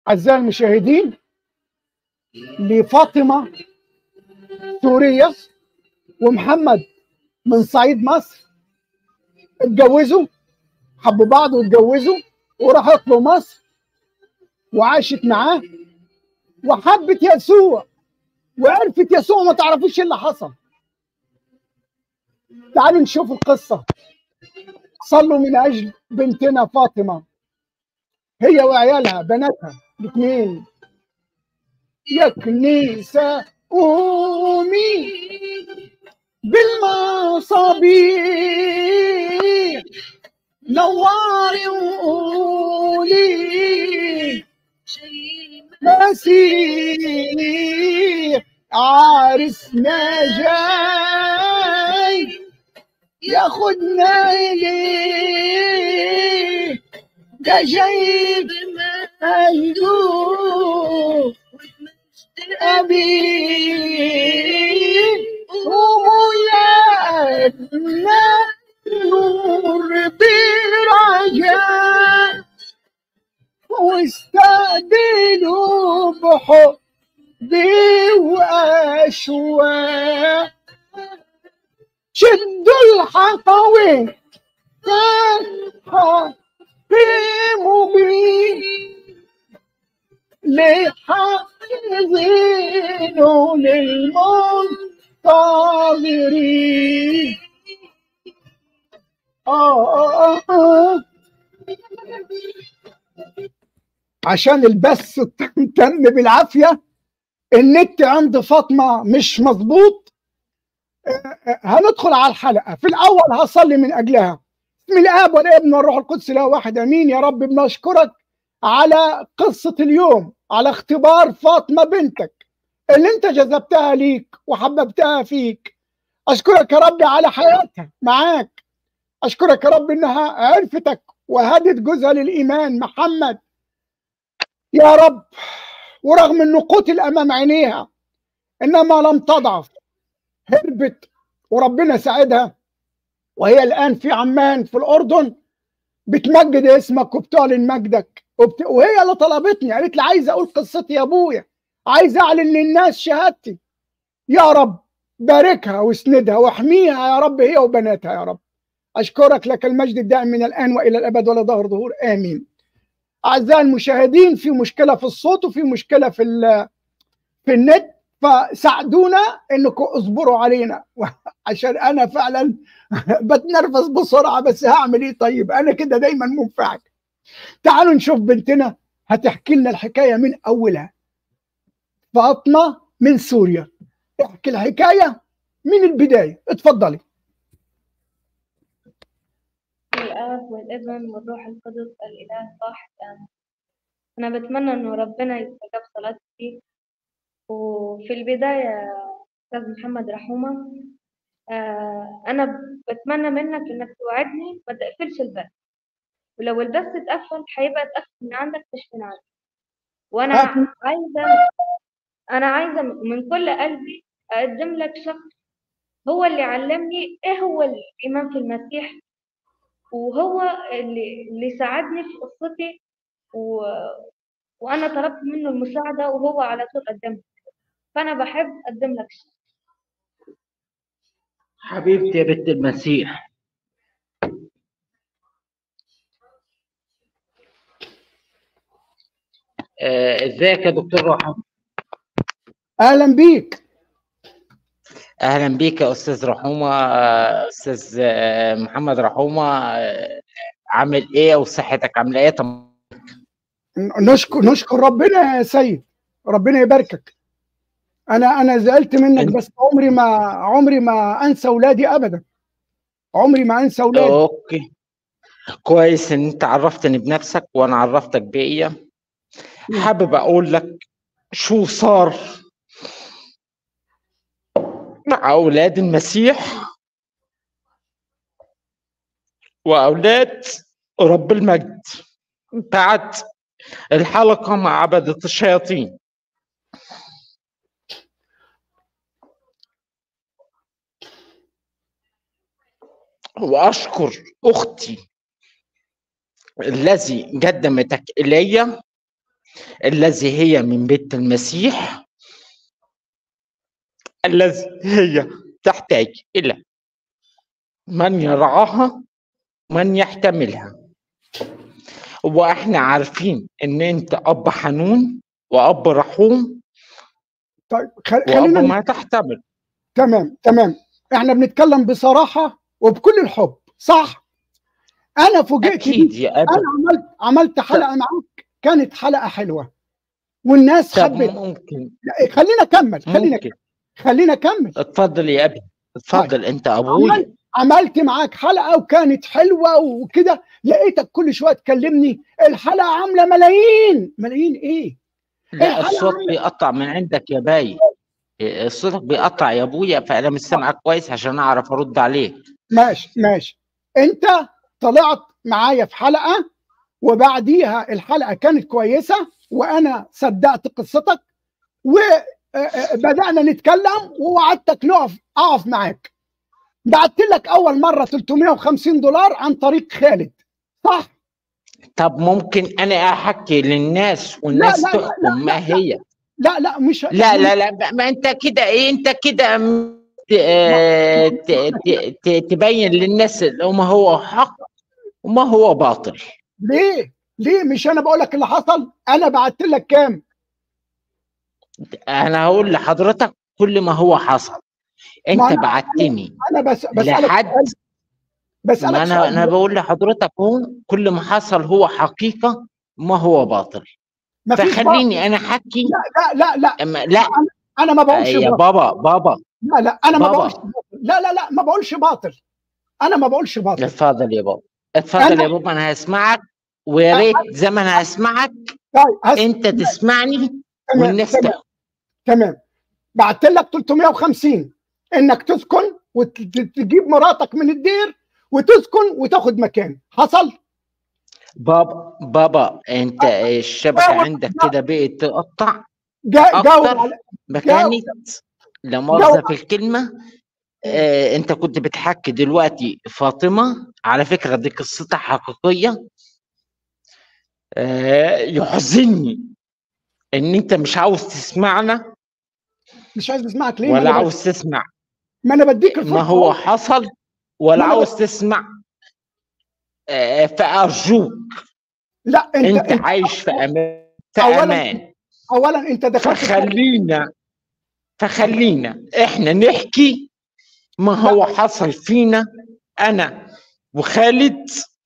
أعزائي المشاهدين لفاطمة سورية ومحمد من صعيد مصر اتجوزوا حبوا بعض واتجوزوا وراحت له مصر وعاشت معاه وحبت يسوع وعرفت يسوع ما تعرفوش ايه اللي حصل تعالوا نشوف القصة صلوا من أجل بنتنا فاطمة هي وعيالها بناتها الاثنين يا كنيسة قومي بالمصابيح نواري وقولي مسيح عرسنا جاي ياخدنا إليه ده جاي بمجدوب أبي قوموا يا ابنا نور برجاء واستقبلوا بحب وأشواق شدوا الحقوي حقيموا بيه لحافظين للمنتظرين آه آه آه. عشان البث تم بالعافيه النت عند فاطمه مش مظبوط هندخل على الحلقه في الاول هصلي من اجلها بسم الاب والابن والروح القدس له واحد امين يا رب بنشكرك على قصه اليوم على اختبار فاطمه بنتك اللي انت جذبتها ليك وحببتها فيك اشكرك يا رب على حياتها معاك اشكرك يا رب انها عرفتك وهدت جوزها للايمان محمد يا رب ورغم انه قتل امام عينيها انما لم تضعف هربت وربنا ساعدها وهي الان في عمان في الاردن بتمجد اسمك وبتعلن مجدك وبت... وهي اللي طلبتني قالت لي عايزه اقول قصتي يا ابويا عايز اعلن للناس شهادتي يا رب باركها واسندها واحميها يا رب هي وبناتها يا رب اشكرك لك المجد الدائم من الان والى الابد ولا ظهر ظهور امين اعزائي المشاهدين في مشكله في الصوت وفي مشكله في في النت فساعدونا انكم اصبروا علينا عشان انا فعلا بتنرفز بسرعه بس هعمل ايه طيب انا كده دايما منفعل تعالوا نشوف بنتنا هتحكي لنا الحكايه من اولها فاطمه من سوريا احكي الحكايه من البدايه اتفضلي الآب والابن والروح القدس الإله واحد آمين أنا بتمنى إنه ربنا يستجاب صلاتي وفي البداية أستاذ محمد رحومة آه أنا بتمنى منك إنك توعدني ما تقفلش البث ولو البث اتقفل هيبقى اتقفل من عندك مش من عندي وأنا عايزة أنا عايزة من كل قلبي أقدم لك شخص هو اللي علمني إيه هو الإيمان في المسيح وهو اللي اللي ساعدني في قصتي و... وانا طلبت منه المساعده وهو على طول قدمها فانا بحب اقدم لك شيء حبيبتي يا بنت المسيح آه، ازيك يا دكتور رحم اهلا بيك اهلا بيك يا استاذ رحومه آه، استاذ آه، محمد رحومه آه، عامل ايه وصحتك عامله ايه طب نشكر نشكر ربنا يا سيد ربنا يباركك انا انا زعلت منك أنت- بس عمري ما عمري ما انسى اولادي ابدا عمري ما انسى اولادي اوكي كويس ان انت عرفتني بنفسك وانا عرفتك بيا حابب اقول لك شو صار مع اولاد المسيح واولاد رب المجد بعد الحلقه مع عبده الشياطين واشكر اختي الذي قدمتك الي الذي هي من بيت المسيح الذي هي تحتاج الى من يرعاها من يحتملها واحنا عارفين ان انت اب حنون واب رحوم طيب خل- واب خلينا ما تحتمل تمام تمام احنا بنتكلم بصراحه وبكل الحب صح انا فوجئت اكيد بيك. يا ابا انا عملت عملت حلقه معاك كانت حلقه حلوه والناس طب حبت ممكن لا، خلينا اكمل خلينا ممكن خلينا اكمل اتفضل يا ابي اتفضل انت ابوي عملت عملت معاك حلقه وكانت حلوه وكده لقيتك كل شويه تكلمني الحلقه عامله ملايين ملايين ايه لا الحلقة الصوت عاملة- بيقطع من عندك يا باي صوتك بيقطع يا ابويا فانا مش سامعك كويس عشان اعرف ارد عليك ماشي ماشي انت طلعت معايا في حلقه وبعديها الحلقه كانت كويسه وانا صدقت قصتك وبدانا نتكلم ووعدتك نقف اقف معاك بعت لك اول مره 350 دولار عن طريق خالد صح طب ممكن انا احكي للناس والناس لا، لا، لا، تحكم ما هي لا لا مش لا لا لا ما- ما انت كده ايه انت كده م- ت- آه، ت- ت- ت- تبين للناس ما هو حق وما هو باطل ليه ليه مش انا بقول لك اللي حصل انا بعت لك كام انا هقول لحضرتك كل ما هو حصل ما انت أنا- بعتني انا بس بسالك لحد سؤال بسالك ما انا سؤال انا بقول لحضرتك هو كل ما حصل هو حقيقه ما هو باطل مفيش فخليني انا احكي لا لا لا أما- لا انا ما بقولش يا باطل. بابا بابا لا لا انا ما بابا. بقولش باطل. لا لا لا ما بقولش باطل انا ما بقولش باطل اتفضل يا بابا اتفضل أنا- يا بابا انا هسمعك ويا ريت زي ما انا هسمعك طيب هس... انت تسمعني تمام والناس تمام تحكم تمام بعت لك 350 انك تسكن وتجيب مراتك من الدير وتسكن وتاخد مكان حصل بابا بابا انت الشبكه بابا. عندك كده بقت تقطع جا... جاوب اكتر على... ما كانت لا مؤاخذه جاوب. في الكلمه آه انت كنت بتحكي دلوقتي فاطمه على فكره دي قصتها حقيقيه آه يحزنني ان انت مش عاوز تسمعنا مش عايز اسمعك ليه ما ولا انا, ب... عاوز تسمع ما أنا بديك الفرصه ما هو حصل ولا ما أنا عاوز تسمع آه فارجوك لا انت, انت انت عايش في امان في أولاً امان اولا انت دخلت في- فخلينا فخلينا احنا نحكي ما هو حصل فينا انا وخالد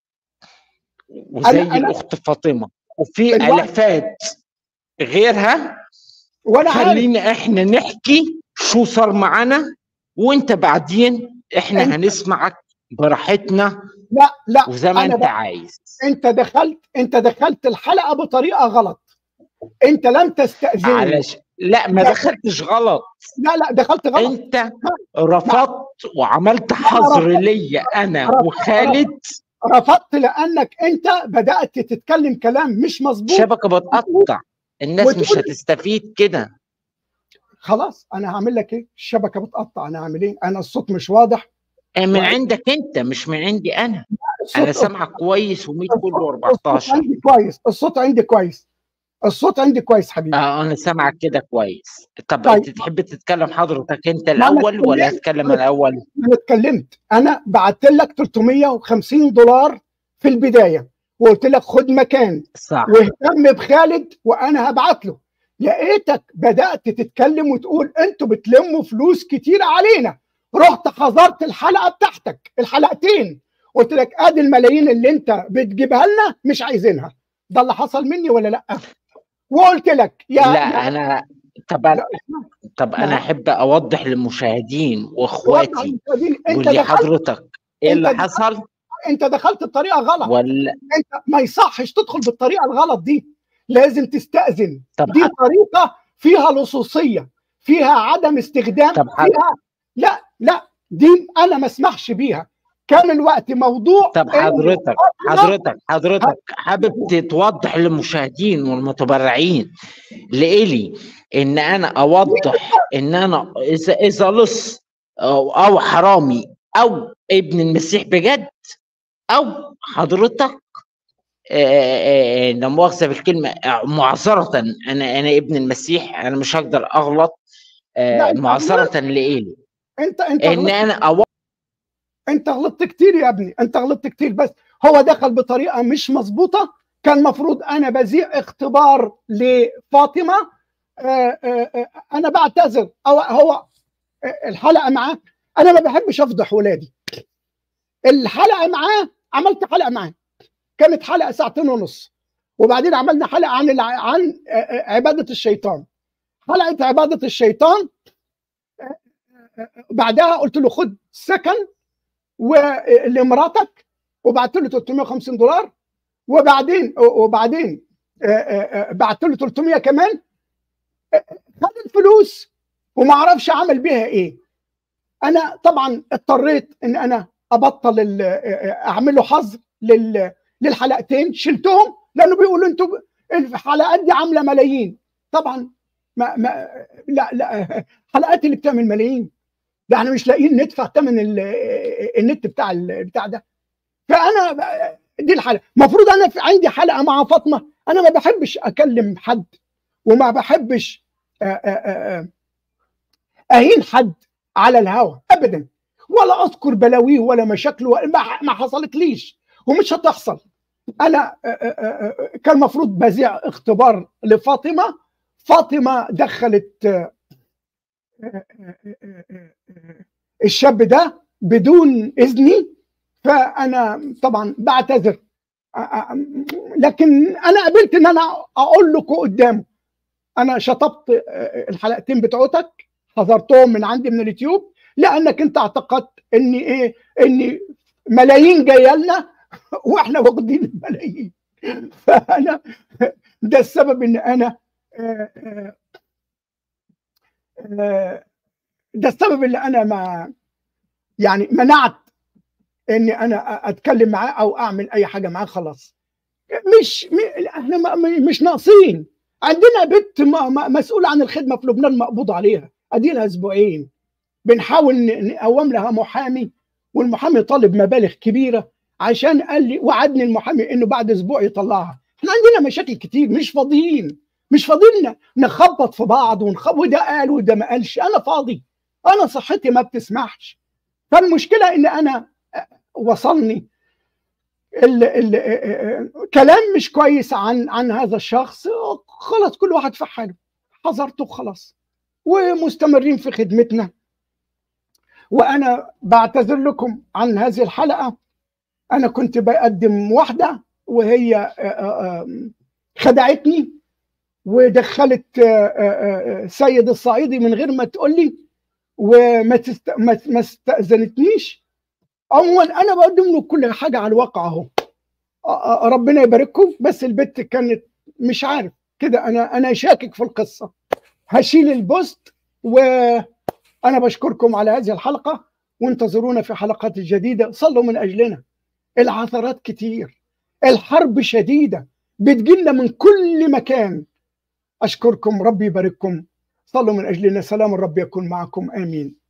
وزي أنا- أنا- الاخت فاطمه وفي الوقت- الافات غيرها وانا عارف خلينا احنا نحكي شو صار معنا وانت بعدين احنا أنت- هنسمعك براحتنا لا لا وزي ما أنا انت بقى- عايز انت دخلت انت دخلت الحلقه بطريقه غلط انت لم تستاذني علش لا ما دخلتش غلط لا لا دخلت غلط انت رفضت وعملت حظر ليا انا رفضت. وخالد رفضت لانك انت بدات تتكلم كلام مش مظبوط شبكه بتقطع الناس مش وتقول- هتستفيد كده خلاص انا هعمل لك ايه الشبكه بتقطع انا هعمل ايه انا الصوت مش واضح من وعي- عندك انت مش من عندي انا الصوت انا سامعك كويس و100 كله الصوت 14 عندي كويس الصوت عندي كويس الصوت عندي كويس حبيبي اه انا سامعك كده كويس طب طيب. انت تحب تتكلم حضرتك انت ما أنا الاول ولا اتكلمت. اتكلم الاول انا اتكلمت انا بعت لك 350 دولار في البدايه وقلت لك خد مكان صح واهتم بخالد وانا هبعت له لقيتك بدات تتكلم وتقول انتوا بتلموا فلوس كتير علينا رحت حضرت الحلقه بتاعتك الحلقتين قلت لك ادي الملايين اللي انت بتجيبها لنا مش عايزينها ده اللي حصل مني ولا لا وقلت لك يا لا انا طب أنا لا، طب انا لا. احب اوضح للمشاهدين وضع واخواتي المشاهدين، انت واللي دخلت حضرتك ايه اللي أنت دخلت- حصل انت دخلت بطريقه غلط ولا انت ما يصحش تدخل بالطريقه الغلط دي لازم تستأذن طب دي طريقه فيها لصوصيه فيها عدم استخدام طب حض- فيها لا لا دي انا ما اسمحش بيها كان الوقت موضوع طب إن حضرتك لا. حضرتك حضرتك حابب توضح للمشاهدين والمتبرعين لإلي ان انا اوضح ان انا اذا اذا لص او, أو حرامي او ابن المسيح بجد او حضرتك آه، آه، لا مؤاخذه بالكلمه آه، معذره انا انا ابن المسيح انا مش هقدر اغلط آه، لا، أنت معذره لإلي انت انت ان غلطت انا أو... انت غلطت كتير يا ابني انت غلطت كتير بس هو دخل بطريقه مش مظبوطه كان المفروض انا بذيع اختبار لفاطمه آه، آه، آه، انا بعتذر او هو آه، الحلقه معاه انا ما بحبش افضح ولادي الحلقه معاه عملت حلقه معاه كانت حلقه ساعتين ونص وبعدين عملنا حلقه عن الع- عن آه، آه، عباده الشيطان حلقه عباده الشيطان آه، آه، آه، بعدها قلت له خد سكن ولمراتك وبعت له 350 دولار وبعدين وبعدين آه، آه، آه، بعت له 300 كمان آه، خد الفلوس وما اعرفش عمل بيها ايه انا طبعا اضطريت ان انا ابطل ال- آه، آه، اعمل له حظر لل- للحلقتين شلتهم لانه بيقولوا انتوا الحلقات دي عامله ملايين طبعا ما ما لا لا حلقات اللي بتعمل ملايين ده احنا مش لاقيين ندفع ثمن ال- النت بتاع ال- بتاع ده فانا ب- دي الحلقه المفروض انا في عندي حلقه مع فاطمه انا ما بحبش اكلم حد وما بحبش آه، آه، آه، آه، اهين حد على الهوا ابدا ولا اذكر بلاويه ولا مشاكله ولا- ما ما حصلت ومش هتحصل انا آه، آه، آه، كان المفروض بذيع اختبار لفاطمه فاطمه دخلت آه، آه، آه، آه، آه، الشاب ده بدون اذني فانا طبعا بعتذر آه، آه، لكن انا قبلت ان انا اقول لكم قدامه انا شطبت آه، الحلقتين بتوعتك حذرتهم من عندي من اليوتيوب لانك انت اعتقدت ان ايه ان ملايين جايه لنا واحنا واخدين الملايين فانا ده السبب ان انا آه، آه، آه، ده السبب اللي انا ما يعني منعت اني انا اتكلم معاه او اعمل اي حاجه معاه خلاص مش م- احنا ما- م- مش ناقصين عندنا بنت م- م- مسؤوله عن الخدمه في لبنان مقبوض عليها ادي لها اسبوعين بنحاول ن- نقوم لها محامي والمحامي طالب مبالغ كبيره عشان قال لي وعدني المحامي انه بعد اسبوع يطلعها احنا عندنا مشاكل كتير مش فاضيين مش فاضيين ن- نخبط في بعض ونخ... وده قال وده ما قالش انا فاضي انا صحتي ما بتسمحش فالمشكله ان انا وصلني ال ال كلام مش كويس عن عن هذا الشخص خلاص كل واحد في حاله حذرته خلاص ومستمرين في خدمتنا وانا بعتذر لكم عن هذه الحلقه انا كنت بقدم واحده وهي آه، آه، آه، خدعتني ودخلت آه، آه، آه، سيد الصعيدي من غير ما تقول لي وما تست... ما ما استاذنتنيش عموما انا بقدم له كل حاجه على الواقع اهو آه، آه، ربنا يبارككم بس البت كانت مش عارف كده انا انا شاكك في القصه هشيل البوست وانا بشكركم على هذه الحلقه وانتظرونا في حلقات جديده صلوا من اجلنا العثرات كتير الحرب شديده بتجيلنا من كل مكان اشكركم ربي يبارككم صلوا من اجلنا سلام الرب يكون معكم امين